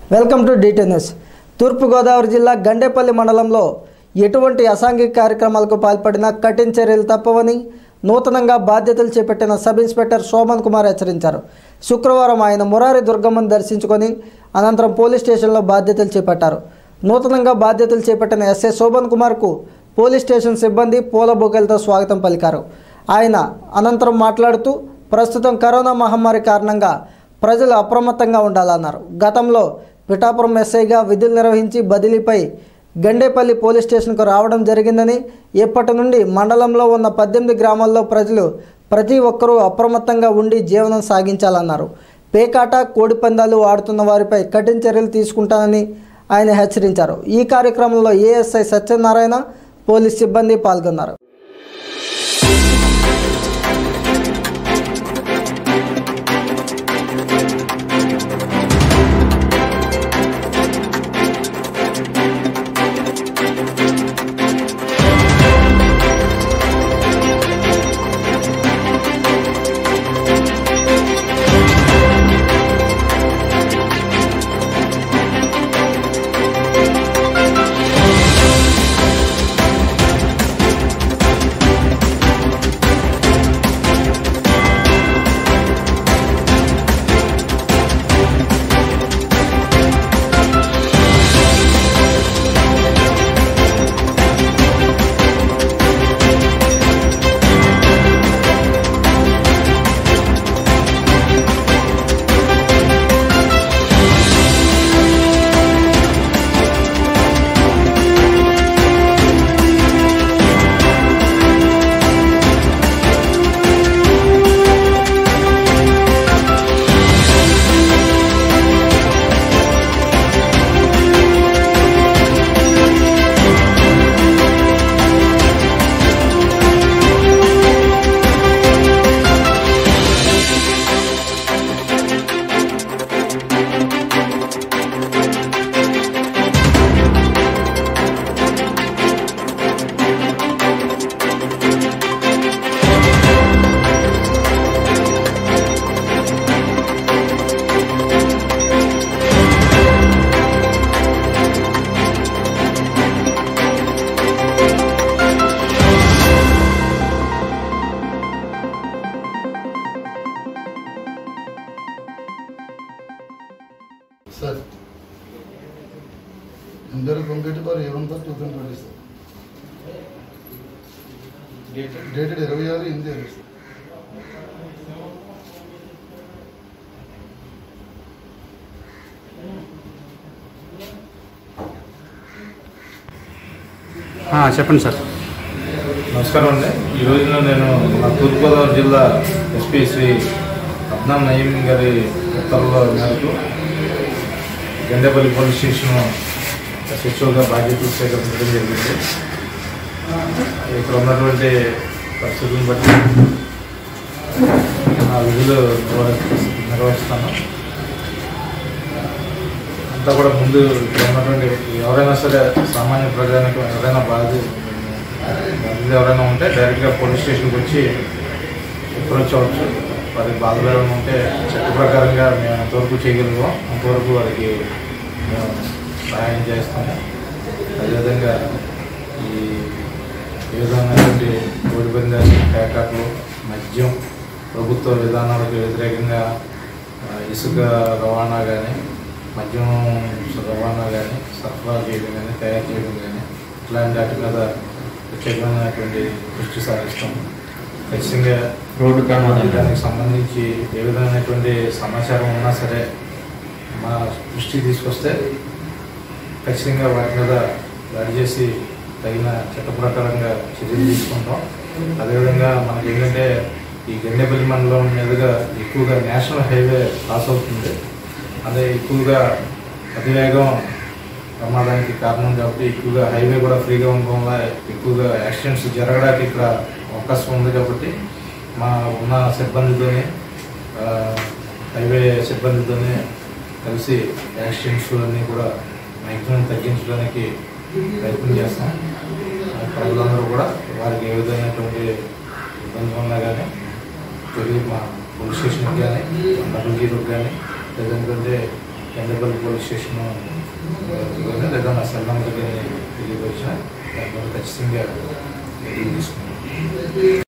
Welcome to DT news Thoorpu Godavari జిల్లా గండేపల్లి మండలంలో ఎటువంటి అసాంఘిక కార్యక్రమాలకు పాల్పడినా కఠిన చర్యలు తప్పవని నూతనంగా బాధ్యతలు చేపట్టిన సబ్ ఇన్స్పెక్టర్ సోమన్ కుమార్ హెచ్చరించారు శుక్రవారం ఆయన మురారి దుర్గమ్మను దర్శించుకొని అనంతరం పోలీస్ స్టేషన్లో బాధ్యతలు చేపట్టారు నూతనంగా బాధ్యతలు చేపట్టిన ఎస్ఐ శోభన్ కుమార్కు పోలీస్ స్టేషన్ సిబ్బంది పూల బొకేలతో స్వాగతం పలికారు ఆయన అనంతరం మాట్లాడుతూ ప్రస్తుతం కరోనా మహమ్మారి కారణంగా ప్రజలు అప్రమత్తంగా ఉండాలన్నారు గతంలో పిఠాపురం ఎస్ఐగా విధులు నిర్వహించి బదిలీపై గండేపల్లి పోలీస్ స్టేషన్కు రావడం జరిగిందని ఇప్పటి నుండి మండలంలో ఉన్న పద్దెనిమిది గ్రామాల్లో ప్రజలు ప్రతి ఒక్కరూ అప్రమత్తంగా ఉండి జీవనం సాగించాలన్నారు పేకాట కోడిపందాలు ఆడుతున్న వారిపై కఠిన చర్యలు తీసుకుంటానని ఆయన హెచ్చరించారు ఈ కార్యక్రమంలో ఏఎస్ఐ సత్యనారాయణ పోలీస్ సిబ్బంది పాల్గొన్నారు ಸರ್ అందరూ complete for a one for two thousand twenty sir dated ఇరవై ఆరు ఎనిమిది ఇరవై సార్ ఆ, చెప్పండి సార్ నమస్కారం అండి ఈ రోజున నేను మన తూర్పుగోదావరి జిల్లా ఎస్పీ శ్రీ అద్నాం నయీం గారి ఉత్తర్వుల మేరకు గండేపల్లి పోలీస్ స్టేషన్ శిక్షువుగా బాధ్యతలు స్వీకరించడం జరిగింది ఇక్కడ ఉన్నటువంటి పరిస్థితులను బట్టి నా విధులు నిర్వహి- నిర్వహిస్తాను అంతా కూడా ముందు ఇక్కడ ఉన్నటువంటి ఎవరైనా సరే సామాన్య ప్రజానికి ఎవరైనా బాధ్య బాధ్యత ఎవరైనా ఉంటే డైరెక్ట్గా పోలీస్ స్టేషన్కి వచ్చి అప్రోచ్ అవ్వచ్చు వారికి బాధలు ఏమైనా ఉంటే చట్ట ప్రకారంగా మేము ఎంతవరకు చేయగలిగాం అంతవరకు వారికి మేము సహాయం చేస్తాము అదేవిధంగా ఈ ఏ విధమైనటువంటి ఓడిపోయిందని పేకాట్లు మద్యం ప్రభుత్వ విధానాలకు వ్యతిరేకంగా ఆ, ఇసుక రవాణా కానీ మద్యం రవాణా కానీ సరఫరా చేయడం కానీ తయారు చేయడం కానీ ఇట్లాంటి వాటి మీద ప్రత్యేకమైనటువంటి దృష్టి సారిస్తాం ఖచ్చితంగా రోడ్డు ప్రమాదాలు. దానికి సంబంధించి ఏ విధమైనటువంటి సమాచారం ఉన్నా సరే మా దృష్టికి తీసుకొస్తే ఖచ్చితంగా వాటి మీద దాడి చేసి తగిన చట్ట ప్రకారంగా చర్యలు తీసుకుంటాం అదేవిధంగా మనకి ఏంటంటే ఈ గండేపల్లి మండలం మీదుగా ఎక్కువగా నేషనల్ హైవే పాస్ అవుతుంది అదే ఎక్కువగా అతివేగం ప్రమాదానికి కారణం కాబట్టి ఎక్కువగా హైవే కూడా ఫ్రీగా ఉండడం వల్ల ఎక్కువగా యాక్సిడెంట్స్ జరగడానికి ఇక్కడ అవకాశం ఉంది కాబట్టి మా ఉన్న సిబ్బందితోనే ఆ, హైవే సిబ్బందితోనే కలిసి యాక్సిడెంట్స్ అన్నీ కూడా మ్యాక్సిమం తగ్గించడానికి ప్రయత్నం చేస్తాం ఆ, ప్రజలందరూ కూడా వారికి ఏ విధమైనటువంటి ఇబ్బంది ఉన్నా కానీ తిరిగి మా పోలీస్ స్టేషన్కి కానీ డబుల్ జీరోకి కానీ లేదంటే చంద్రపల్లి పోలీస్ స్టేషన్ లేదా మా సెల్ నెంబర్కి తెలియవచ్చిన దాని మీద ఖచ్చితంగా చర్యలు తీసుకున్నాం